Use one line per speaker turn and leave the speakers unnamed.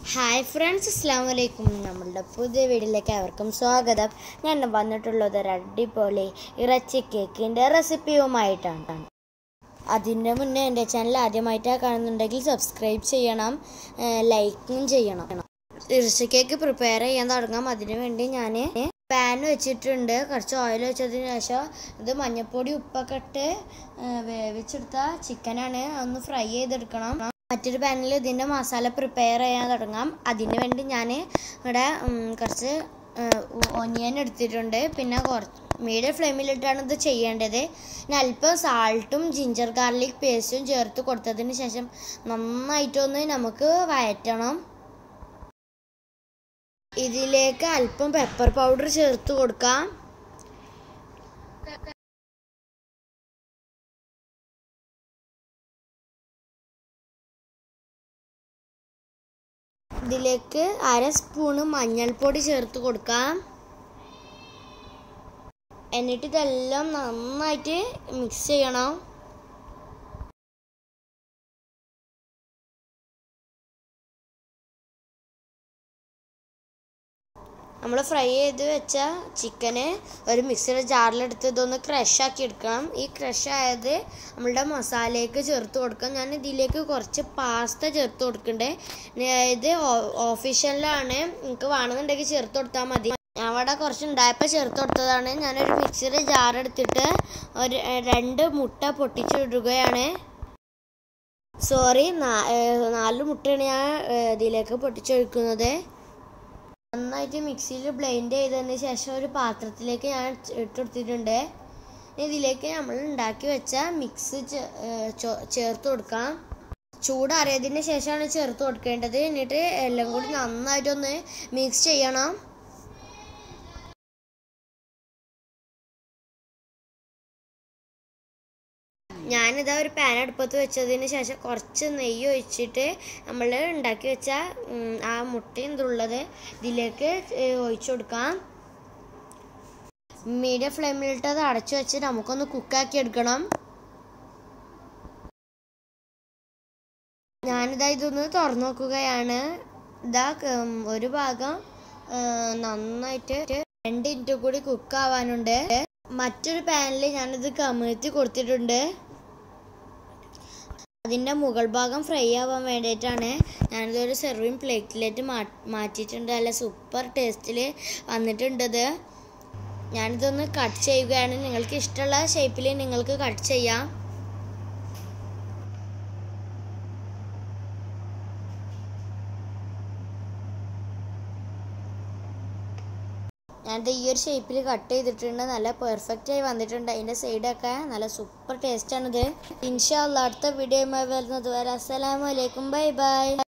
hi friends അസ്സാം വലൈക്കും നമ്മളുടെ പുതിയ വീഡിയോയിലേക്ക് അവർക്കും സ്വാഗതം ഞാൻ ഇന്ന് വന്നിട്ടുള്ളത് ഒരു അടിപൊളി ഇറച്ചി കേക്കിൻ്റെ റെസിപ്പിയുമായിട്ടാണ് അതിൻ്റെ മുന്നേ എൻ്റെ ചാനൽ ആദ്യമായിട്ടാണ് കാണുന്നുണ്ടെങ്കിൽ സബ്സ്ക്രൈബ് ചെയ്യണം ലൈക്കും ചെയ്യണം ഇറച്ചി കേക്ക് പ്രിപ്പയർ ചെയ്യാൻ തുടങ്ങാം അതിനു വേണ്ടി ഞാൻ പാൻ വെച്ചിട്ടുണ്ട് കുറച്ച് ഓയിൽ വെച്ചതിന് ശേഷം ഇത് മഞ്ഞൾപ്പൊടി ഉപ്പൊക്കെ ഇട്ട് ഏ, വേവിച്ചെടുത്ത ചിക്കനാണ് ഒന്ന് ഫ്രൈ ചെയ്തെടുക്കണം മറ്റൊരു പാനിൽ ഇതിൻ്റെ മസാല പ്രിപ്പയർ ചെയ്യാൻ തുടങ്ങാം അതിന് വേണ്ടി ഞാൻ ഇവിടെ ഉം, കുറച്ച് ഒനിയൻ എടുത്തിട്ടുണ്ട് പിന്നെ കുറച്ച് മീഡിയം ഫ്ലെയിമിലിട്ടാണ് ഇത് ചെയ്യേണ്ടത് പിന്നെ അല്പം സാൾട്ടും ജിഞ്ചർ ഗാർലിക് പേസ്റ്റും ചേർത്ത് കൊടുത്തതിന് ശേഷം നന്നായിട്ടൊന്ന് നമുക്ക് വയറ്റണം ഇതിലേക്ക് അല്പം പെപ്പർ പൗഡർ ചേർത്ത് കൊടുക്കാം ഇതിലേക്ക് അര സ്പൂണ് മഞ്ഞൾപ്പൊടി ചേർത്ത് കൊടുക്കാം എന്നിട്ട് ഇതെല്ലാം നന്നായിട്ട് മിക്സ് ചെയ്യണം നമ്മൾ ഫ്രൈ ചെയ്ത് വെച്ച ചിക്കന് ഒരു മിക്സിയുടെ ജാറിലെടുത്ത് ഇതൊന്ന് ക്രഷ് ആക്കി എടുക്കണം ഈ ക്രഷ് ആയത് നമ്മളുടെ മസാലയ്ക്ക് ചേർത്ത് കൊടുക്കാം ഞാൻ ഇതിലേക്ക് കുറച്ച് പാസ്ത ചേർത്ത് കൊടുക്കണ്ടേ ഇത് ഓഫീഷ്യലാണ് നിങ്ങൾക്ക് വേണമെന്നുണ്ടെങ്കിൽ ചേർത്ത് കൊടുത്താൽ മതി ഞാൻ അവിടെ കുറച്ച് ഉണ്ടായപ്പോൾ ചേർത്ത് കൊടുത്തതാണ് ഞാനൊരു മിക്സിയുടെ ജാർ എടുത്തിട്ട് ഒരു ഏഹ്, രണ്ട് മുട്ട പൊട്ടിച്ചിടുകയാണ് സോറി നാല് മുട്ടയാണ് ഞാൻ ഏഹ്, ഇതിലേക്ക് പൊട്ടിച്ചൊഴിക്കുന്നത് നന്നായിട്ട് മിക്സിയിൽ ബ്ലെൻഡ് ചെയ്തതിന് ശേഷം ഒരു പാത്രത്തിലേക്ക് ഞാൻ ഇട്ടെടുത്തിട്ടുണ്ട് ഇനി ഇതിലേക്ക് നമ്മൾ ഉണ്ടാക്കി വെച്ച മിക്സ് ചേ- ഏഹ് ചോ- ചേർത്ത് കൊടുക്കാം ചൂടാറിയതിന് ശേഷമാണ് ചേർത്ത് കൊടുക്കേണ്ടത് എന്നിട്ട് എല്ലാം കൂടി നന്നായിട്ടൊന്ന് മിക്സ് ചെയ്യണം ഞാനിതാ ഒരു പാൻ അടുപ്പത്ത് വെച്ചതിന് ശേഷം കുറച്ച് നെയ്യ് ഒഴിച്ചിട്ട് നമ്മൾ ഉണ്ടാക്കി വെച്ച ഉം, ആ മുട്ടയും ഇതുള്ളത് ഇതിലേക്ക് ഏഹ്, ഒഴിച്ചു കൊടുക്കാം മീഡിയം ഫ്ലെയിമിലിട്ട് അത് അടച്ചു വെച്ച് നമുക്കൊന്ന് കുക്കാക്കി എടുക്കണം ഞാനിതാ ഇതൊന്ന് തുറന്നു നോക്കുകയാണ് ഇതാ ഉം, ഒരു ഭാഗം ഏഹ്, നന്നായിട്ട് രണ്ട് മിനിറ്റ് കൂടി കുക്ക് ആവാനുണ്ട് മറ്റൊരു പാനിൽ ഞാനിത് കമിഴ്ത്തി കൊടുത്തിട്ടുണ്ട് അതിൻ്റെ മുകൾ ഭാഗം ഫ്രൈ ആവാൻ വേണ്ടിയിട്ടാണ് ഞാനിതൊരു സെർവിങ് പ്ലേറ്റിലേക്ക് മാ മാറ്റിയിട്ടുണ്ട് നല്ല സൂപ്പർ ടേസ്റ്റിൽ വന്നിട്ടുണ്ടത് ഞാനിതൊന്ന് കട്ട് ചെയ്യുകയാണ് നിങ്ങൾക്ക് ഇഷ്ടമുള്ള ഷേപ്പിൽ നിങ്ങൾക്ക് കട്ട് ചെയ്യാം ഞാനിത് ഈ ഒരു ഷേപ്പിൽ കട്ട് ചെയ്തിട്ടുണ്ട് നല്ല പെർഫെക്റ്റ് ആയി വന്നിട്ടുണ്ട് അതിൻ്റെ സൈഡൊക്കെ നല്ല സൂപ്പർ ടേസ്റ്റാണിത് ഇൻഷാല്ല അടുത്ത വീഡിയോയുമായി വരുന്നത് വരെ അസ്സലാമലൈക്കും ബൈ ബൈ